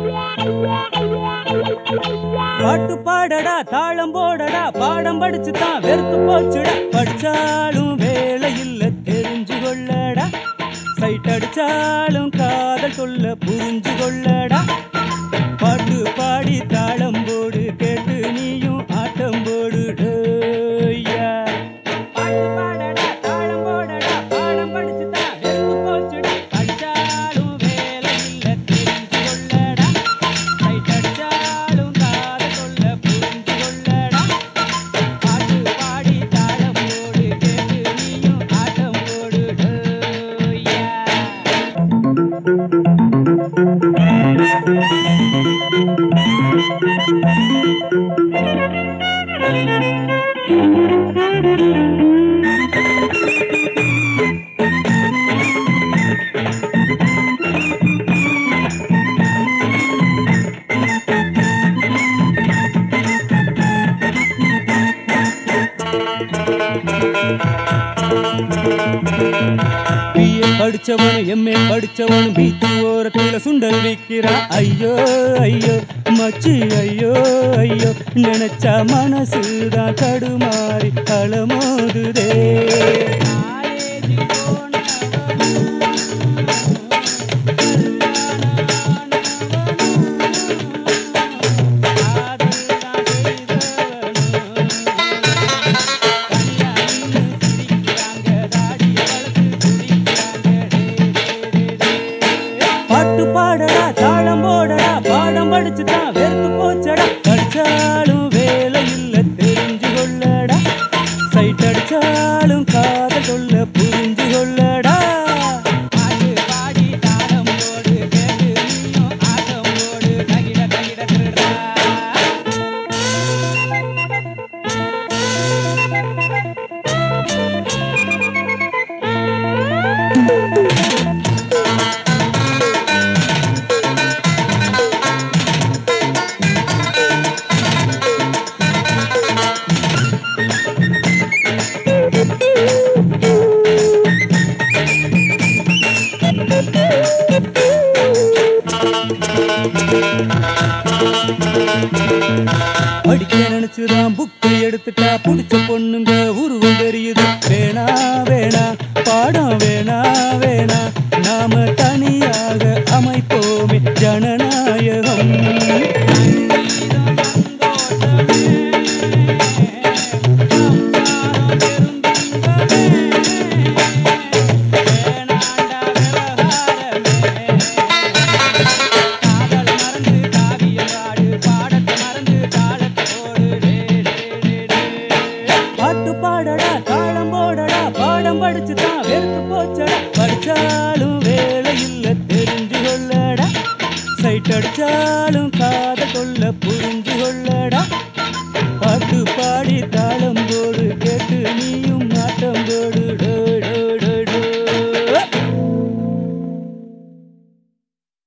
பாட்டு பாடடா தாளம் போடடா பாடம் படிச்சு தான் வெறுத்து போச்சுடா படிச்சாலும் வேலை இல்ல தெரிஞ்சு கொள்ளடா சைட் அடிச்சாலும் காதல் சொல்ல புரிஞ்சு கொள்ளடா பாட்டு பாடி தாளம் போடு கேட்டு நீயும் ஆட்டம் போடு டோய்யா. பாட்டு பாடடா, தாளம் போடடா, பாடம் படிச்சு தான் வெறுத்து போச்சுடா. படிச்சாலும் வேலை இல்ல தெரிஞ்சு கொள்ளடா சைட் அடிச்சாலும் காதல் சொல்ல புரிஞ்சு கொள்ளடா பாட்டு பாடி தாளம் போடு கேட்டு நீயும் ஆட்டம் போடு டோய்யா. பிஏ படிச்சவன் எம்ஏ படிச்சவன் பீச்சு ஓரத்துல சுண்டல் விக்கிறா ஐயோ ஐயோ மச்சி ஐயோ ஐயோ நினைச்சா மனசுதான் தடுமாறி களமோதுதே பாட்டு பாடடா தாளம் போடடா பாடம் படிச்சு தான் வெறுத்து போச்சடா படிச்சாலும் வேலை இல்ல தெரிஞ்சு கொள்ளடா சைட் அடிச்சாலும் காதல் சொல்ல புரிஞ்சு கொள்ளடா பாட்டு பாடி தாளம் போடு கேட்டு நீயும் ஆட்டம் போடு தகிட தகிட திருடா படிக்க நினைச்சுதான் புக்கை எடுத்துட்டா புடிச்ச பொண்ணுங்க உருவம் தெரியுது வேணா வேணா பாடம் வேணா வேணா நாம தனியாக அமைப்போமே ஜனநாயகம் பாட்டு பாடடா தாளம் போடடா பாடம் படிச்சு தான் வெறுத்து போச்சடா படிச்சாலும் வேலை இல்ல தெரிஞ்சு கொள்ளடா சைட் அடிச்சாலும் காத கொள்ள புரிஞ்சு கொள்ளடா பாட்டு